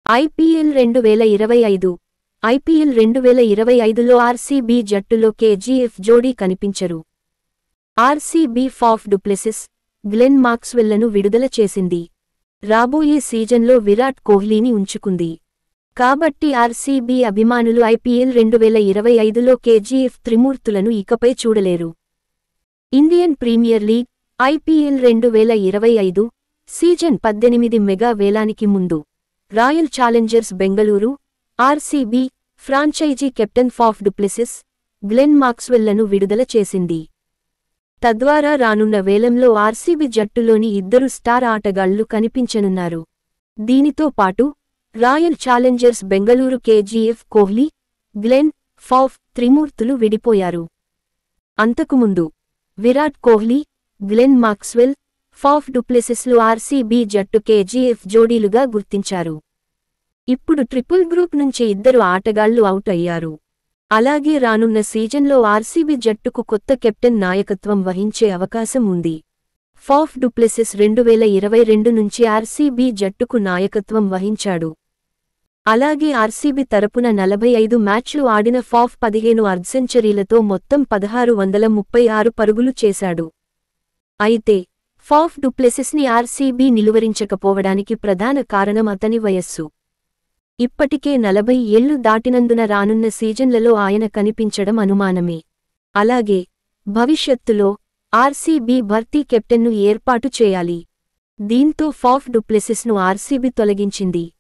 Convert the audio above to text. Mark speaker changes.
Speaker 1: IPL రెండు వేల ఇరవై ఐదు ఐపీఎల్ రెండు వేల ఇరవై ఐదులో ఆర్సీబీ జట్టులో కేజీఎఫ్ జోడీ కనిపించరు ఆర్సీబీ ఫాఫ్ డుప్లెసిస్ గ్లెన్ మాక్స్వెల్లను విడుదల చేసింది రాబోయే సీజన్లో విరాట్ కోహ్లీని ఉంచుకుంది కాబట్టి ఆర్సీబీ అభిమానులు ఐపీఎల్ రెండు వేల ఇరవై ఐదులో కేజీఎఫ్ త్రిమూర్తులను ఇకపై చూడలేరు ఇండియన్ ప్రీమియర్ లీగ్ ఐపీఎల్ రెండు వేల ఇరవై ఐదు సీజన్ పద్దెనిమిది మెగా వేలానికి ముందు Royal Challengers Bengaluru RCB franchise captain Faf du Plessis Glenn మాక్స్వెల్లను విడుదల చేసింది తద్వారా రానున్న వేలంలో ఆర్సీబీ జట్టులోని ఇద్దరు స్టార్ ఆటగాళ్లు కనిపించనున్నారు దీనితో పాటు Royal Challengers Bengaluru KGF Kohli Glenn Faf త్రిమూర్తులు విడిపోయారు అంతకుముందు Virat Kohli Glenn Maxwell Faf డుప్లెసిస్లు ఆర్సీబీ జట్టు కేజీఎఫ్ జోడీలుగా గుర్తించారు ఇప్పుడు ట్రిపుల్ గ్రూప్ నుంచి ఇద్దరు ఆటగాళ్లు అవుట్ అయ్యారు అలాగే రానున్న సీజన్లో ఆర్సీబీ జట్టుకు కొత్త కెప్టెన్ నాయకత్వం వహించే అవకాశం ఉంది ఫాఫ్ డుప్లెసిస్ రెండు వేల ఇరవై రెండు నుంచి ఆర్సీబీ జట్టుకు నాయకత్వం వహించాడు అలాగే ఆర్సీబీ తరపున నలభై ఐదు మ్యాచ్లు ఆడిన ఫాఫ్ పదిహేను అర్ధసెంచరీలతో మొత్తం పదహారు వందల ముప్పై ఆరు పరుగులు చేశాడు అయితే ఫాఫ్ డుప్లెసిస్ని ఆర్సీబీ నిలువరించకపోవడానికి ప్రధాన కారణం అతని వయస్సు ఇప్పటికే నలభై ఏళ్లు దాటినందున రానున్న సీజన్లలో ఆయన కనిపించడం అనుమానమే అలాగే భవిష్యత్తులో ఆర్సీబీ భర్తీ కెప్టెన్ను ఏర్పాటు చేయాలి దీంతో ఫాఫ్ డుప్లెసిస్ను ఆర్సీబీ తొలగించింది